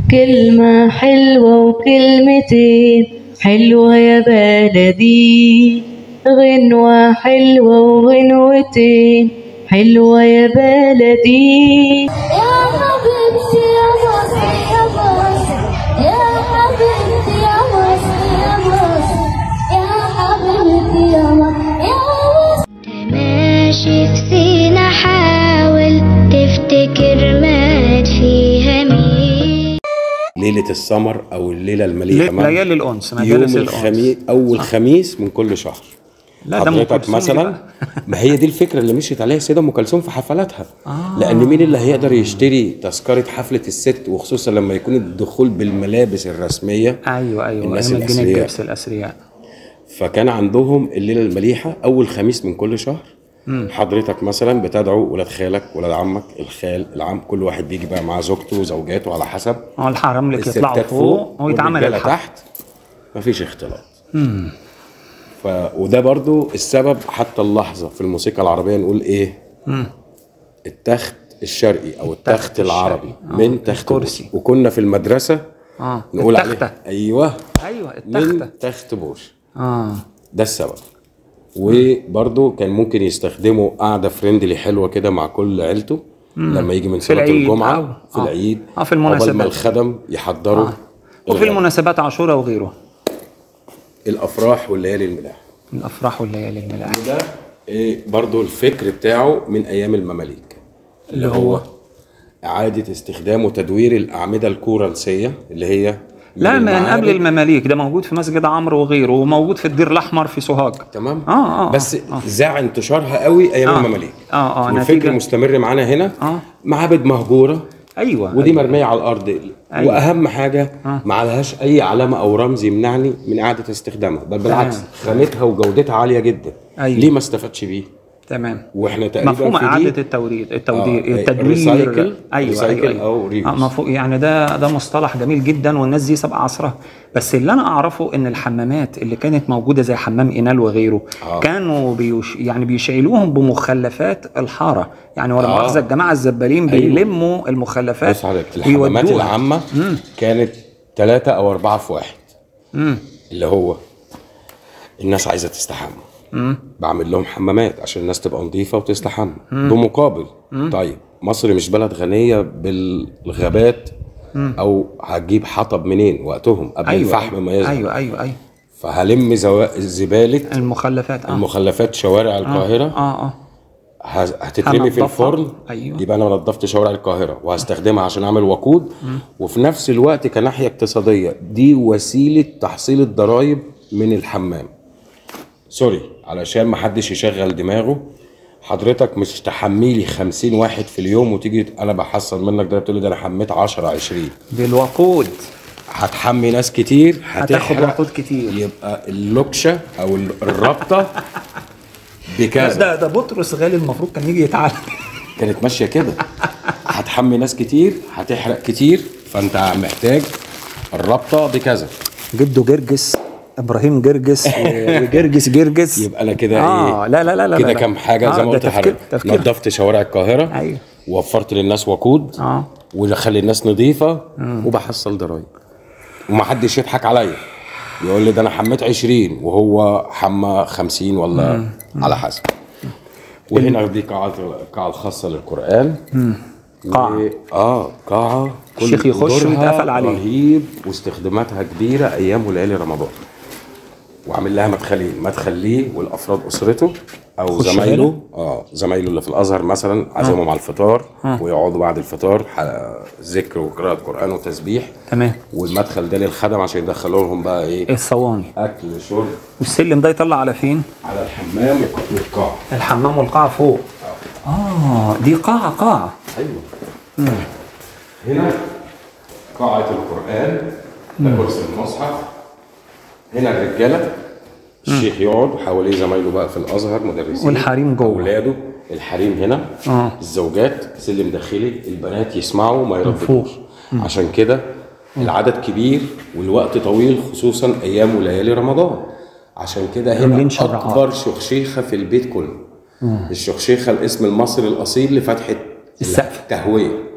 كلمة حلوة وكلمتين حلوة يا بلدي غنوة حلوة وغنوتين حلوة يا بلدي يا حبيبتي يا مصر يا مصر يا حبيبتي يا مصر يا مصر يا حبيبتي يا مصر يا مصر ماشي في سينا حاول تفتكر مات فيها مين ليله السمر او الليله المليئه لي- مع- ليالي الأنس يوم مجالس الأنس الخميس اول خميس من كل شهر لا ده أم حضرتك كلثوم دي مثلا بقى. ما هي دي الفكره اللي مشيت عليها السيده ام كلثوم في حفلاتها لان مين اللي هيقدر يشتري تذكره حفله الست وخصوصا لما يكون الدخول بالملابس الرسميه ايوه ايوه الناس ايام الجنيه الأثرياء. الجبس الاثرياء فكان عندهم الليله المليحه اول خميس من كل شهر حضرتك مثلا بتدعو ولاد خالك ولاد عمك الخال العم كل واحد بيجي بقى مع زوجته وزوجاته على حسب اه الحرام لك يطلعوا الستات فوق ويتعمل والرجالة الحفل تحت مفيش اختلاط ف... وده برضو السبب حتى اللحظه في الموسيقى العربيه نقول ايه التخت الشرقي او التخت, التخت العربي الشرقي. آه، من تخت الكرسي. بوش وكنا في المدرسه اه نقول التختة. عليه ايوه ايوه من التختة تخت بوش اه ده السبب وبرضه كان ممكن يستخدموا قعده فريندلي حلوه كده مع كل عيلته لما يجي من صلاه العيد الجمعه أو- في آه. العيد آه، في قبل ما المناسبات. الخدم يحضروا وفي الغدا. المناسبات عاشوراء وغيره الافراح والليالي الملاح الافراح والليالي الملاح وده إيه برضو الفكر بتاعه من ايام المماليك اللي هو اعاده استخدام وتدوير الاعمده الكورنسيه اللي هي لا من المعابد. قبل المماليك ده موجود في مسجد عمرو وغيره وموجود في الدير الاحمر في سوهاج تمام آه، آه، آه، بس ذاع انتشارها قوي ايام آه. المماليك آه، آه، والفكر نتيجة- مستمر معانا هنا آه. معابد مهجوره ايوه ودي أيوة. مرميه على الارض أيوة. واهم حاجه آه. ما عليهاش اي علامه او رمز يمنعني من اعاده استخدامها بل بالعكس تمام. خامتها وجودتها عاليه جدا أيوة. ليه ما استفادش بيه تمام واحنا تقريبا مفهوم في دي اعاده التوريد التودير آه، التدوير ريسايكل- ايوه ريسايكل ايوه, أو أيوة. ريوز. آه مفهوم يعني ده ده مصطلح جميل جدا والناس دي سابقه عصرها بس اللي انا اعرفه ان الحمامات اللي كانت موجوده زي حمام اينال وغيره آه. كانوا بيش يعني بيشعلوهم بمخلفات الحاره يعني ولا آه. مؤاخذه الجماعه الزبالين أيوة. بيلموا المخلفات بص حضرتك الحمامات ويودوها. العامة كانت ثلاثة أو أربعة في واحد اللي هو الناس عايزة تستحمى بعمل لهم حمامات عشان الناس تبقى نظيفة وتستحمى بمقابل طيب مصر مش بلد غنية بالغابات أو هتجيب حطب منين وقتهم قبل ايوه الفحم ما يظهر ايوه ايوه ايوه فهلم زوا- زبالة المخلفات اه المخلفات شوارع القاهرة اه اه ه- هتترمي في هنضفها. الفرن أيوة. يبقى انا نظفت شوارع القاهره وهستخدمها عشان اعمل وقود وفي نفس الوقت كناحيه اقتصاديه دي وسيله تحصيل الضرائب من الحمام سوري علشان ما حدش يشغل دماغه حضرتك مش تحمي لي 50 واحد في اليوم وتيجي انا بحصل منك ده تقول لي ده انا حميت 10 20 بالوقود هتحمي ناس كتير هتاخد هتحرق وقود كتير. يبقى اللوكشه او الرابطه بكذا ده ده بطرس غالي المفروض كان يجي يتعلم كانت ماشيه كده هتحمي ناس كتير هتحرق كتير فانت محتاج الرابطه بكذا جده جرجس ابراهيم جرجس و- وجرجس جرجس يبقى انا كده اه ايه لا لا لا لا كده لا. كام حاجه آه زي ما ده قلت تفكير لحضرتك تفكير نظفت شوارع القاهره ايوه ووفرت للناس وقود اه وخلي الناس نظيفه وبحصل ضرايب ومحدش يضحك عليا يقول لي ده انا حميت 20 وهو حمى 50 ولا على حسب وهنا دي قاعه القاعه الخاصه للقران قاعة. و- اه قاعه كل الشيخ يخش دورها ويتقفل عليه. رهيب واستخداماتها كبيره ايام وليالي رمضان وعامل لها مدخلين مدخل ليه والافراد اسرته او خش زمايله هنا؟ اه زمايله اللي في الازهر مثلا عزمهم على الفطار ويقعدوا بعد الفطار ح- ذكر وقراءه قران وتسبيح تمام والمدخل ده للخدم عشان يدخلوا لهم بقى ايه الصواني اكل شرب والسلم ده يطلع على فين؟ على الحمام والقاع الحمام والقاعة فوق اه دي قاعة قاعة ايوه هنا قاعة القرآن ده كرسي المصحف هنا الرجالة الشيخ يقعد حواليه زمايله بقى في الازهر مدرسين والحريم جوه. اولاده الحريم هنا آه. الزوجات سلم داخلي البنات يسمعوا ما يرددوش فوق. عشان كده العدد كبير والوقت طويل خصوصا ايام وليالي رمضان عشان كده هنا عاملين شرعات. اكبر شخشيخه في البيت كله الشخشيخه الاسم المصري الاصيل لفتحه السقف. التهويه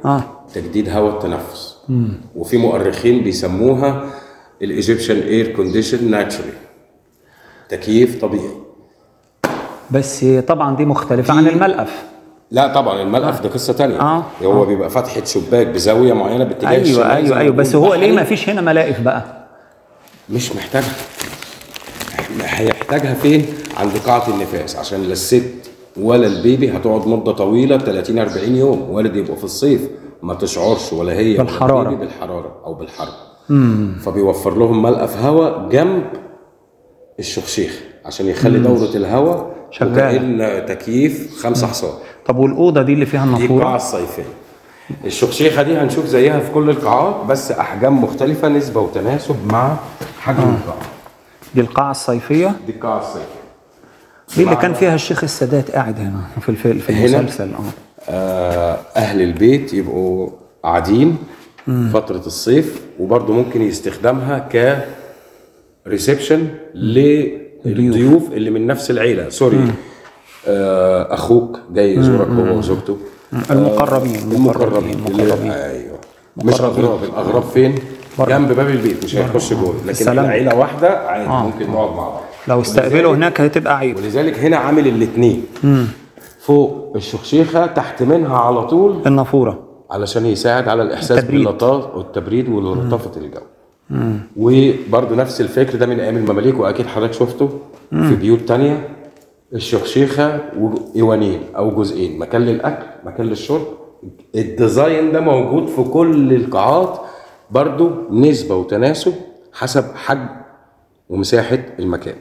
اه تجديد هواء التنفس وفي مؤرخين بيسموها الايجيبشن اير كونديشن ناتشورالي تكييف طبيعي بس طبعا دي مختلفه عن الملقف لا طبعا الملقف ده قصه تانية آه. هو بيبقى فتحه شباك بزاويه معينه باتجاه الشمال ايوه زي ايوه ما ايوه بس بنقول هو ليه بحري. ما فيش هنا ملائف بقى مش محتاجها هيحتاجها فين عند قاعة النفاس عشان لا الست ولا البيبي هتقعد مدة طويلة 30 40 يوم والد يبقى في الصيف ما تشعرش ولا هي ولا بالحرارة. البيبي بالحرارة أو بالحر فبيوفر لهم ملقف هواء جنب الشخشيخ عشان يخلي دورة الهواء شغالة. وكأن تكييف خمسة حصان طب والاوضه دي اللي فيها دي القاعة النافوره الصيفية الشخشيخة دي هنشوف زيها في كل القاعات بس أحجام مختلفة نسبة وتناسب مع حجم القاعة دي القاعه الصيفيه دي القاعة الصيفية دي اللي كان فيها الشيخ السادات قاعد هنا في الف- في هنا؟ المسلسل اه آه، اهل البيت يبقوا قاعدين فتره الصيف وبرضه ممكن يستخدمها ك ريسبشن للضيوف اللي من نفس العيله سوري آه اخوك جاي يزورك هو وزوجته المقربين المقربين اللي- المقربين ايوه مش اغراب الاغراب فين جنب باب البيت مش هيخش جوه لكن السلام. العيله واحده عادي ممكن نقعد مع بعض لو استقبلوا هناك هتبقى عيب ولذلك هنا عامل الاثنين فوق الشخشيخه تحت منها على طول النافوره علشان يساعد على الاحساس التبريد. باللطافه والتبريد ولطافه الجو وبرده نفس الفكر ده من ايام المماليك واكيد حضرتك شفته في بيوت تانية الشخشيخه وايوانين او جزئين مكان للاكل مكان للشرب الديزاين ده موجود في كل القاعات برضو نسبه وتناسب حسب حجم ومساحه المكان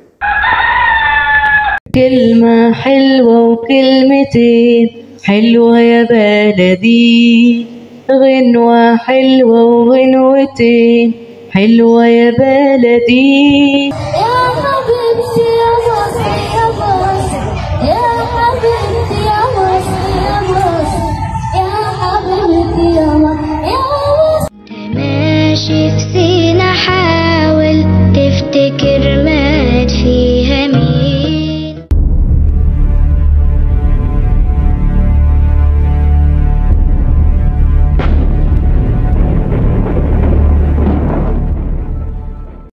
كلمة حلوة وكلمتين حلوة يا بلدي غنوة حلوة وغنوتين حلوة يا بلدي يا حبيبتي يا مصر يا مصر يا حبيبتي يا مصر يا مصر يا حبيبتي يا مصر يا مصر ماشي في